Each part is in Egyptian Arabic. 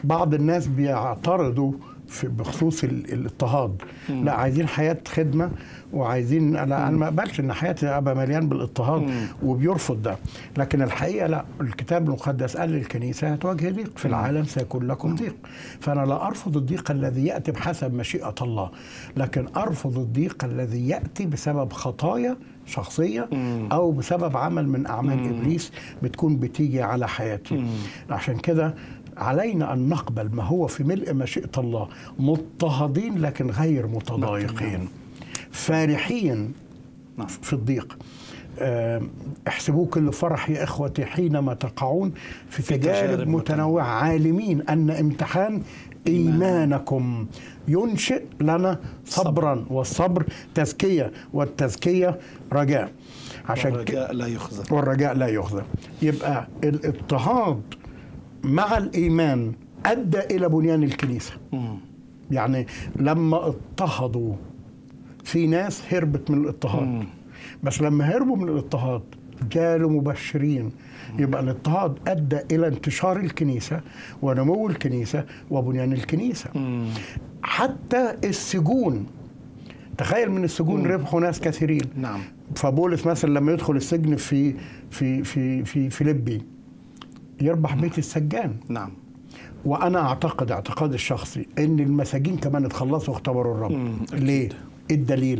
بعض الناس بيعترضوا في بخصوص ال- الاضطهاد لا عايزين حياه خدمه وعايزين انا انا ما اقبلش ان حياتي ابقى مليان بالاضطهاد وبيرفض ده لكن الحقيقه لا الكتاب المقدس قال للكنيسه هتواجه ضيق في العالم سيكون لكم ضيق فانا لا ارفض الضيق الذي ياتي بحسب مشيئه الله لكن ارفض الضيق الذي ياتي بسبب خطايا شخصيه او بسبب عمل من اعمال ابليس بتكون بتيجي على حياتي عشان كده علينا ان نقبل ما هو في ملء مشيئه الله مضطهدين لكن غير متضايقين فارحين نعم. في الضيق آه، احسبوه كل فرح يا اخوتي حينما تقعون في تجارب تجارب متنوعه عالمين ان امتحان ايمانكم ينشئ لنا صبرا والصبر تزكيه والتزكيه رجاء عشان كده الرجاء لا يخزى والرجاء لا يخزى يبقى الاضطهاد مع الايمان ادى الى بنيان الكنيسه مم. يعني لما اضطهدوا في ناس هربت من الاضطهاد بس لما هربوا من الاضطهاد جالوا مبشرين يبقى الاضطهاد ادى الى انتشار الكنيسه ونمو الكنيسه وبنيان الكنيسه مم. حتى السجون تخيل من السجون ربحوا ناس كثيرين نعم فبولس مثلا لما يدخل السجن في في في في فيليبي يربح بيت السجان نعم وانا اعتقد اعتقاد الشخصي ان المساجين كمان اتخلصوا واختبروا الرب مم، أكيد. ليه إيه الدليل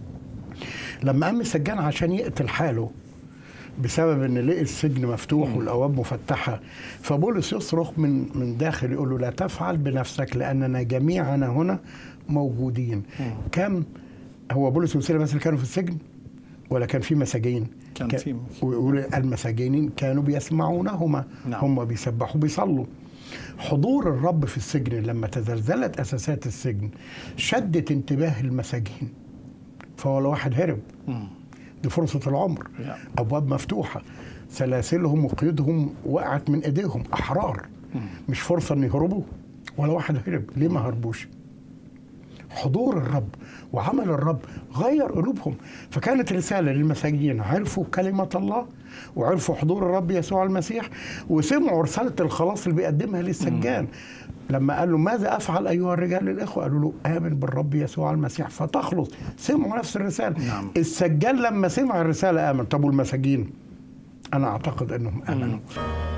لما قام السجان عشان يقتل حاله بسبب ان لقي السجن مفتوح والابواب مفتحه فبولس يصرخ من من داخل يقول له لا تفعل بنفسك لاننا جميعنا هنا موجودين كم هو بولس وسيله بس اللي كانوا في السجن ولا كان في مساجين كان ك- في- ويقول المساجين كانوا بيسمعونهما نعم. هم بيسبحوا بيصلوا حضور الرب في السجن لما تزلزلت اساسات السجن شدت انتباه المساجين فولا واحد هرب مم. دي فرصة العمر نعم. أبواب مفتوحة سلاسلهم وقيودهم وقعت من إيديهم أحرار مش فرصة أن يهربوا ولا واحد هرب ليه ما هربوش حضور الرب وعمل الرب غير قلوبهم فكانت رسالة للمساجين عرفوا كلمة الله وعرفوا حضور الرب يسوع المسيح وسمعوا رسالة الخلاص اللي بيقدمها للسجان لما قال له ماذا أفعل أيها الرجال الإخوة قالوا له آمن بالرب يسوع المسيح فتخلص سمعوا نفس الرسالة نعم. السجان لما سمع الرسالة آمن طب والمساجين أنا أعتقد أنهم آمنوا